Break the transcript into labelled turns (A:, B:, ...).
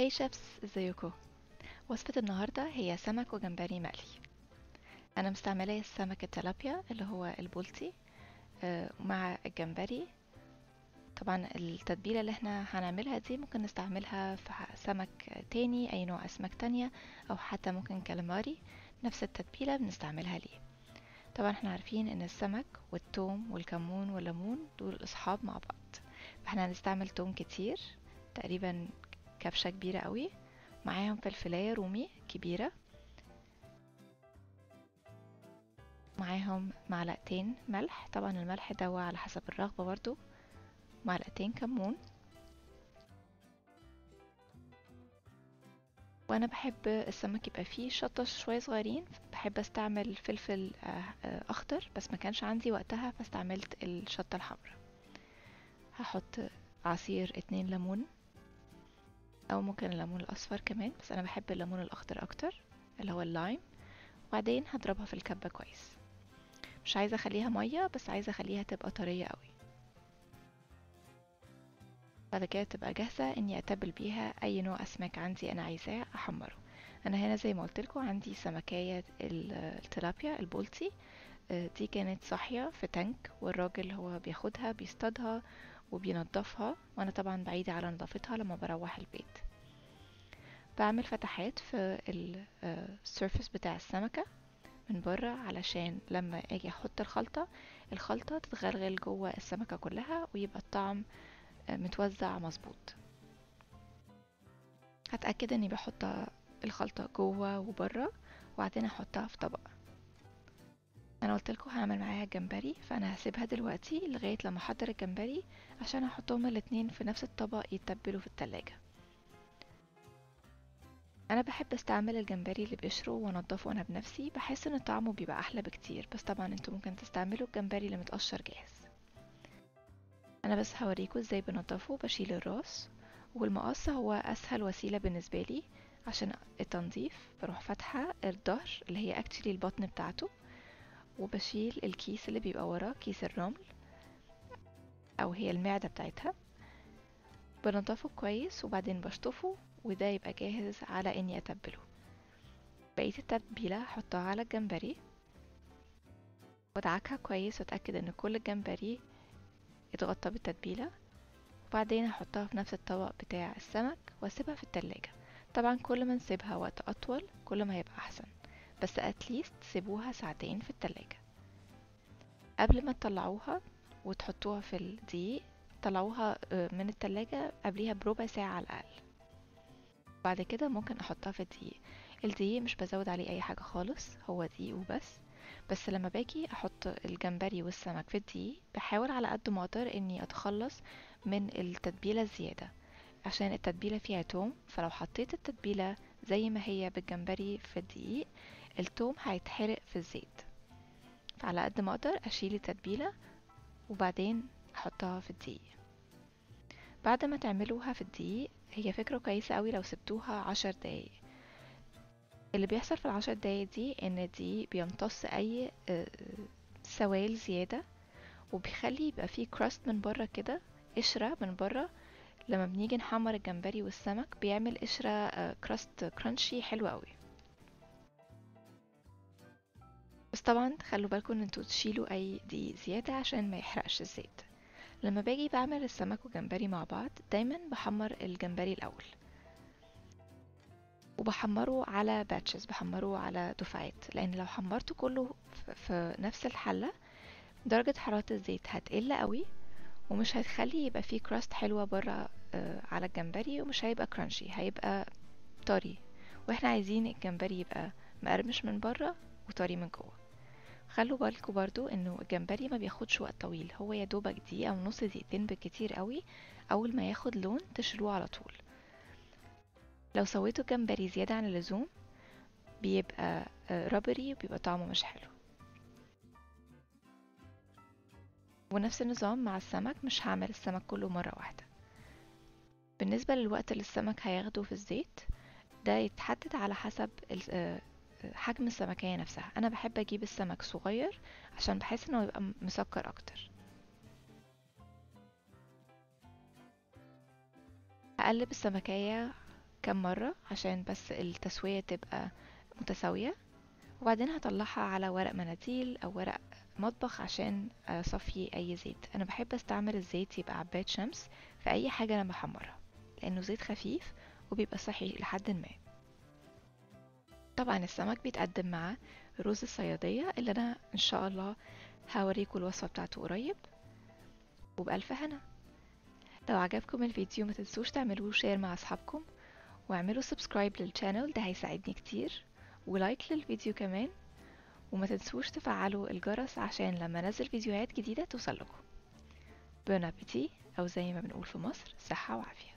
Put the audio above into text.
A: هاي شيفس ازيكم وصفة النهاردة هي سمك وجمبري مقلي أنا مستعملة السمك التلابيا اللي هو البولتي آه، مع الجمبري طبعا التتبيلة اللي احنا هنعملها دي ممكن نستعملها في سمك تاني أي نوع أسماك تانية أو حتى ممكن كاليماري نفس التتبيلة بنستعملها ليه طبعا احنا عارفين ان السمك والثوم والكمون والليمون دول اصحاب مع بعض فاحنا هنستعمل توم كتير تقريبا كبشة كبيرة قوي معاهم فلفلاية رومي كبيرة معاهم معلقتين ملح طبعا الملح ده على حسب الرغبة برضو معلقتين كمون وانا بحب السمك يبقى فيه شطة شوية صغيرين بحب استعمل فلفل اخضر بس ما كانش عندي وقتها فاستعملت الشطة الحمراء هحط عصير اتنين ليمون او ممكن الليمون الاصفر كمان بس انا بحب الليمون الاخضر اكتر اللي هو اللايم وبعدين هضربها في الكبة كويس مش عايزة اخليها مية بس عايزة اخليها تبقى طرية قوي بعد كده تبقى جاهزة اني اتبل بيها اي نوع اسماك عندي انا عايزاه احمره انا هنا زي ما قلت لكم عندي سمكية التلابيا البولتي دي كانت صاحية في تانك والراجل هو بياخدها بيصطادها وبينضفها وانا طبعا بعيدة على نظافتها لما بروح البيت بعمل فتحات في السيرفس بتاع السمكة من بره علشان لما اجي احط الخلطة الخلطة تتغلغل جوه السمكة كلها ويبقى الطعم متوزع مظبوط هتأكد اني بحط الخلطة جوه وبره وبعدين احطها في طبق انا قلت لكم هعمل معاها جمبري فانا هسيبها دلوقتي لغايه لما احضر الجمبري عشان احطهم الاتنين في نفس الطبق يتبلوا في التلاجة انا بحب استعمل الجمبري اللي بقشره وانضفه انا بنفسي بحس ان طعمه بيبقى احلى بكتير بس طبعا انتوا ممكن تستعملوا الجمبري اللي متقشر جاهز انا بس هوريكم ازاي بنضفه بشيل الراس والمقص هو اسهل وسيله بالنسبه لي عشان التنظيف بروح فاتحه الظهر اللي هي اكتشلي البطن بتاعته وبشيل الكيس اللي بيبقى وراه كيس الرمل او هي المعدة بتاعتها بنضفه كويس وبعدين بشطفه وده يبقى جاهز على اني اتبله بقية التتبيلة هحطها على الجمبري وادعكها كويس واتأكد ان كل الجمبري اتغطى بالتتبيلة وبعدين هحطها في نفس الطبق بتاع السمك واسيبها في التلاجة طبعا كل ما نسيبها وقت اطول كل ما هيبقى احسن بس اتليست سيبوها ساعتين في التلاجة قبل ما تطلعوها وتحطوها في الدقيق طلعوها من التلاجة قبليها بربع ساعة على الأقل بعد كده ممكن أحطها في الدقيق الدقيق مش بزود عليه أي حاجة خالص هو دقيق وبس بس لما باجي أحط الجمبري والسمك في الدقيق بحاول على قد ما أقدر إني أتخلص من التتبيلة الزيادة عشان التتبيلة فيها توم فلو حطيت التتبيلة زي ما هي بالجمبري في الدقيق التوم هيتحرق في الزيت فعلى قد ما اقدر اشيل التتبيلة وبعدين احطها في الدقيق بعد ما تعملوها في الدقيق هي فكرة كويسة قوي لو سبتوها عشر دقايق اللي بيحصل في العشر دقايق دي ان الدقيق بيمتص اي سوائل زيادة وبيخلي يبقى فيه كراست من بره كده قشرة من بره لما بنيجي نحمر الجمبري والسمك بيعمل قشرة كراست كرانشي حلوة قوي بس طبعا خلوا بالكم ان انتوا تشيلوا اي دقيق زيادة عشان ما يحرقش الزيت لما باجي بعمل السمك والجمبري مع بعض دايما بحمر الجمبري الاول وبحمره على باتشز بحمره على دفعات لان لو حمرته كله في نفس الحلة درجة حرارة الزيت هتقل قوي ومش هتخلي يبقى فيه كراست حلوة برا على الجمبري ومش هيبقى كرانشي هيبقى طري واحنا عايزين الجمبري يبقى مقرمش من برا وطري من جوه خلوا بالكم برضو انه الجمبري ما بياخدش وقت طويل هو يا دوبك دقيقة ونص دقيقتين بالكتير قوي اول ما ياخد لون تشيلوه على طول لو سويتوا جمبري زيادة عن اللزوم بيبقى رابري وبيبقى طعمه مش حلو ونفس النظام مع السمك مش هعمل السمك كله مرة واحدة بالنسبة للوقت اللي السمك هياخده في الزيت ده يتحدد على حسب حجم السمكية نفسها انا بحب اجيب السمك صغير عشان بحس انه يبقى مسكر اكتر هقلب السمكية كم مرة عشان بس التسوية تبقى متساوية وبعدين هطلعها على ورق مناديل أو ورق مطبخ عشان أصفي أي زيت أنا بحب أستعمل الزيت يبقى عباد شمس في أي حاجة أنا بحمرها لأنه زيت خفيف وبيبقى صحي لحد ما طبعا السمك بيتقدم مع رز الصيادية اللي أنا إن شاء الله هوريكم الوصفة بتاعته قريب وبألف هنا لو عجبكم الفيديو ما تنسوش تعملوه شير مع أصحابكم واعملوا سبسكرايب للشانل ده هيساعدني كتير ولايك للفيديو كمان وما تنسوش تفعلوا الجرس عشان لما انزل فيديوهات جديدة توصلكم بون ابيتي او زي ما بنقول في مصر صحة وعافية